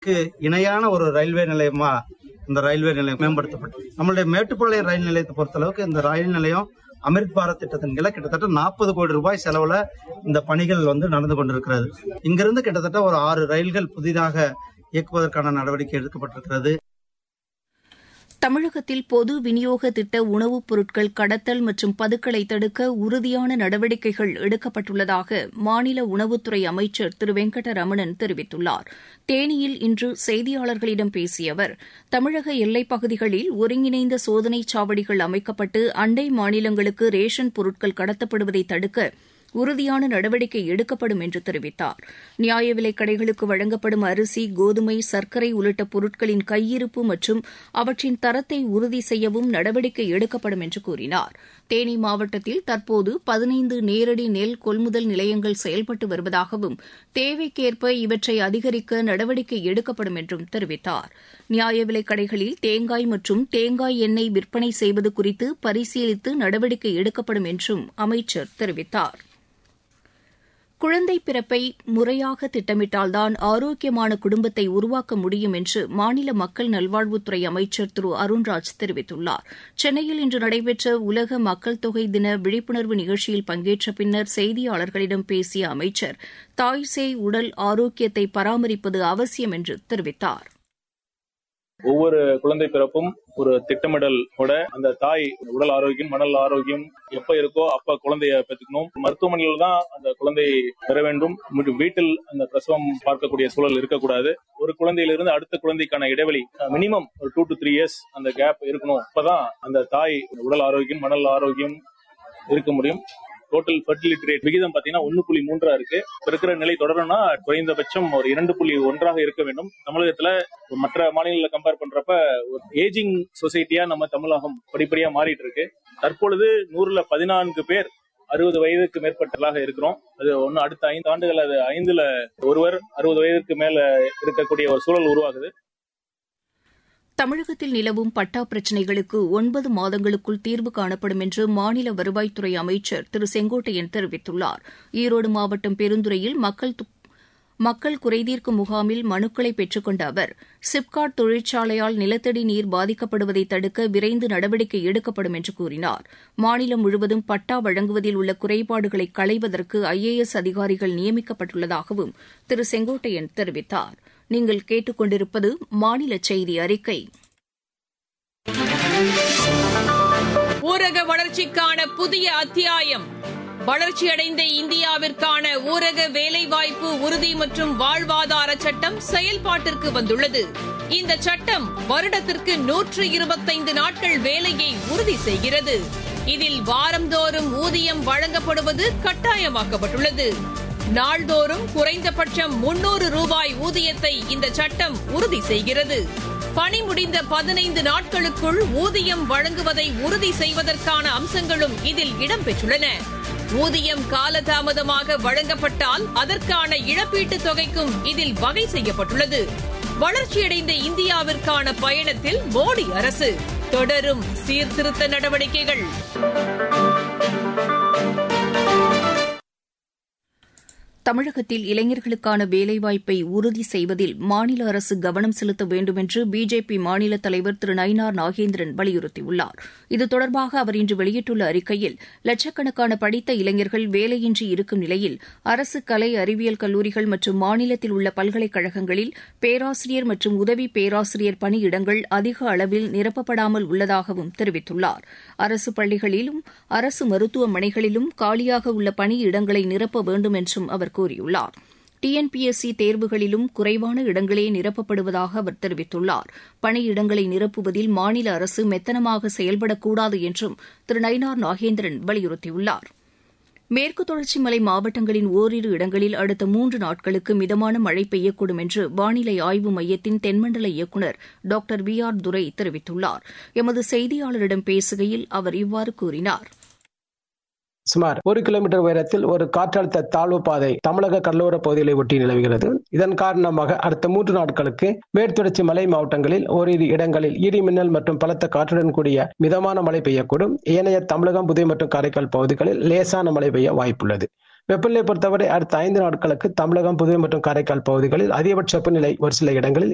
சென்னைக்கு இணையான ஒரு ரயில்வே நிலையமா இந்த ரயில்வே நிலையம் மேம்படுத்தப்பட்டு நம்மளுடைய மேட்டுப்பாளையம் ரயில் நிலையத்தை பொறுத்தளவுக்கு இந்த ரயில் நிலையம் அமிர்த் பாரத் திட்டத்தின் கீழ கிட்டத்தட்ட நாற்பது கோடி ரூபாய் செலவுல இந்த பணிகள் வந்து நடந்து கொண்டிருக்கிறது இங்கிருந்து கிட்டத்தட்ட ஒரு ஆறு ரயில்கள் புதிதாக இயக்குவதற்கான நடவடிக்கை எடுக்கப்பட்டிருக்கிறது தமிழகத்தில் பொது விநியோக திட்ட உணவுப் பொருட்கள் கடத்தல் மற்றும் பதுக்கலை தடுக்க உறுதியான நடவடிக்கைகள் எடுக்கப்பட்டுள்ளதாக மாநில உணவுத்துறை அமைச்சர் திரு வெங்கடரமணன் தெரிவித்துள்ளார் தேனியில் இன்று செய்தியாளர்களிடம் பேசிய அவர் தமிழக எல்லைப் பகுதிகளில் ஒருங்கிணைந்த சோதனைச் சாவடிகள் அமைக்கப்பட்டு அண்டை மாநிலங்களுக்கு ரேஷன் பொருட்கள் கடத்தப்படுவதை தடுக்க உறுதியான நடவடிக்கை எடுக்கப்படும் என்று தெரிவித்தார் நியாய விலைக் கடைகளுக்கு வழங்கப்படும் அரிசி கோதுமை சர்க்கரை உள்ளிட்ட பொருட்களின் கையிருப்பு மற்றும் அவற்றின் தரத்தை உறுதி செய்யவும் நடவடிக்கை எடுக்கப்படும் என்று கூறினார் தேனி மாவட்டத்தில் தற்போது பதினைந்து நேரடி நெல் கொள்முதல் நிலையங்கள் செயல்பட்டு வருவதாகவும் தேவைக்கேற்ப இவற்றை அதிகரிக்க நடவடிக்கை எடுக்கப்படும் என்றும் தெரிவித்தார் நியாய விலைக் கடைகளில் தேங்காய் மற்றும் தேங்காய் எண்ணெய் விற்பனை செய்வது குறித்து பரிசீலித்து நடவடிக்கை எடுக்கப்படும் என்றும் அமைச்சர் தெரிவித்தார் குழந்தை பிறப்பை முறையாக திட்டமிட்டால்தான் ஆரோக்கியமான குடும்பத்தை உருவாக்க முடியும் என்று மாநில மக்கள் நல்வாழ்வுத்துறை அமைச்சர் திரு அருண்ராஜ் தெரிவித்துள்ளார் சென்னையில் இன்று நடைபெற்ற உலக மக்கள் தொகை தின விழிப்புணர்வு நிகழ்ச்சியில் பங்கேற்ற பின்னர் செய்தியாளர்களிடம் பேசிய அமைச்சர் தாய் சேய் உடல் ஆரோக்கியத்தை பராமரிப்பது அவசியம் என்று தெரிவித்தார் ஒவ்வொரு குழந்தை பிறப்பும் ஒரு திட்டமிடலோட அந்த தாய் உடல் ஆரோக்கியம் மனல் ஆரோக்கியம் எப்ப இருக்கோ அப்ப குழந்தைய பெற்றுக்கணும் மருத்துவமனையில் தான் அந்த குழந்தை பெற வேண்டும் வீட்டில் அந்த பிரசவம் பார்க்கக்கூடிய சூழல் இருக்கக்கூடாது ஒரு குழந்தையிலிருந்து அடுத்த குழந்தைக்கான இடைவெளி மினிமம் ஒரு டூ டு த்ரீ இயர்ஸ் அந்த கேப் இருக்கணும் அப்பதான் அந்த தாய் உடல் ஆரோக்கியம் மனல் ஆரோக்கியம் இருக்க முடியும் டோட்டல் ஃபர்டிலிட்டி ரேட் விகிதம் பாத்தீங்கன்னா ஒன்னு புள்ளி மூன்றா இருக்கு இருக்கிற நிலை தொடரணும்னா குறைந்தபட்சம் ஒரு இரண்டு புள்ளி ஒன்றாக இருக்க வேண்டும் தமிழகத்துல மற்ற மாநிலங்களை கம்பேர் பண்றப்ப ஒரு ஏஜிங் சொசைட்டியா நம்ம தமிழகம் படிப்படியா மாறிட்டு இருக்கு தற்பொழுது நூறுல பதினான்கு பேர் அறுபது வயதுக்கு மேற்பட்டதாக இருக்கிறோம் அது ஒன்னு அடுத்த ஐந்து ஆண்டுகள் அது ஐந்துல ஒருவர் அறுபது வயதுக்கு மேல இருக்கக்கூடிய ஒரு சூழல் உருவாகுது தமிழகத்தில் நிலவும் பட்டா பிரச்சினைகளுக்கு ஒன்பது மாதங்களுக்குள் தீர்வு காணப்படும் என்று மாநில வருவாய்த்துறை அமைச்சர் திரு செங்கோட்டையன் தெரிவித்துள்ளார் ஈரோடு மாவட்டம் பெருந்துறையில் மக்கள் மக்கள் குறைதீர்க்கும் முகாமில் மனுக்களை பெற்றுக்கொண்ட அவர் சிப்காட் தொழிற்சாலையால் நிலத்தடி நீர் பாதிக்கப்படுவதை தடுக்க விரைந்து நடவடிக்கை எடுக்கப்படும் என்று கூறினார் மாநிலம் முழுவதும் பட்டா வழங்குவதில் உள்ள குறைபாடுகளை களைவதற்கு ஐஏஎஸ் அதிகாரிகள் நியமிக்கப்பட்டுள்ளதாகவும் திரு செங்கோட்டையன் தெரிவித்தார் நீங்கள் கேட்டுக்கொண்டிருப்பது மாநில செய்தி அறிக்கை ஊரக வளர்ச்சிக்கான புதிய அத்தியாயம் வளர்ச்சியடைந்த இந்தியாவிற்கான ஊரக வேலைவாய்ப்பு உறுதி மற்றும் வாழ்வாதார சட்டம் செயல்பாட்டிற்கு வந்துள்ளது இந்த சட்டம் வருடத்திற்கு நூற்று இருபத்தைந்து நாட்கள் வேலையை உறுதி செய்கிறது இதில் வாரந்தோறும் ஊதியம் வழங்கப்படுவது கட்டாயமாக்கப்பட்டுள்ளது நாள்தோறும் குறைந்தபட்சம் முன்னூறு ரூபாய் ஊதியத்தை இந்த சட்டம் உறுதி செய்கிறது பணி முடிந்த பதினைந்து நாட்களுக்குள் ஊதியம் வழங்குவதை உறுதி செய்வதற்கான அம்சங்களும் இதில் இடம்பெற்றுள்ளன ஊதியம் காலதாமதமாக வழங்கப்பட்டால் அதற்கான இழப்பீட்டுத் தொகைக்கும் இதில் வகை செய்யப்பட்டுள்ளது வளர்ச்சியடைந்த இந்தியாவிற்கான பயணத்தில் மோடி அரசு தொடரும் சீர்திருத்த நடவடிக்கைகள் தமிழகத்தில் இளைஞர்களுக்கான வேலைவாய்ப்பை உறுதி செய்வதில் மாநில அரசு கவனம் செலுத்த வேண்டும் என்று பிஜேபி மாநில தலைவர் திரு நயினார் நாகேந்திரன் வலியுறுத்தியுள்ளார் இது தொடர்பாக அவர் இன்று வெளியிட்டுள்ள அறிக்கையில் லட்சக்கணக்கான படித்த இளைஞர்கள் வேலையின்றி இருக்கும் நிலையில் அரசு கலை அறிவியல் கல்லூரிகள் மற்றும் மாநிலத்தில் உள்ள பல்கலைக்கழகங்களில் பேராசிரியர் மற்றும் உதவி பேராசிரியர் பணியிடங்கள் அதிக அளவில் நிரப்பப்படாமல் உள்ளதாகவும் தெரிவித்துள்ளார் அரசு பள்ளிகளிலும் அரசு மருத்துவமனைகளிலும் காலியாக உள்ள பணியிடங்களை நிரப்ப வேண்டும் என்றும் அவர் கூறியுள்ளார் டிஎன்பிஎஸ்சி தேர்வுகளிலும் குறைவான இடங்களே நிரப்பப்படுவதாக அவர் தெரிவித்துள்ளார் பணியிடங்களை நிரப்புவதில் மாநில அரசு மெத்தனமாக செயல்படக்கூடாது என்றும் திரு நயினார் நாகேந்திரன் வலியுறுத்தியுள்ளார் மேற்கு தொடர்ச்சி மலை மாவட்டங்களின் ஓரிரு இடங்களில் அடுத்த மூன்று நாட்களுக்கு மிதமான மழை பெய்யக்கூடும் என்று வானிலை ஆய்வு மையத்தின் தென்மண்டல இயக்குநர் டாக்டர் வி ஆர் துரை தெரிவித்துள்ளார் எமது செய்தியாளரிடம் பேசுகையில் அவர் இவ்வாறு கூறினார் சுமார் ஒரு கிலோமீட்டர் உயரத்தில் ஒரு காற்றழுத்த தாழ்வு பாதை தமிழக கடலோர பகுதிகளை ஒட்டி நிலவுகிறது இதன் காரணமாக அடுத்த மூன்று நாட்களுக்கு மேற்தொடர்ச்சி மலை மாவட்டங்களில் ஓரிரு இடங்களில் இடி மின்னல் மற்றும் பலத்த காற்றுடன் கூடிய மிதமான மழை பெய்யக்கூடும் ஏனைய தமிழகம் புதுவை மற்றும் காரைக்கால் பகுதிகளில் லேசான மழை பெய்ய வாய்ப்புள்ளது வெப்பநிலை பொறுத்தவரை அடுத்த ஐந்து நாட்களுக்கு தமிழகம் புதுவை மற்றும் காரைக்கால் பகுதிகளில் அதிகபட்ச வெப்பநிலை ஒரு சில இடங்களில்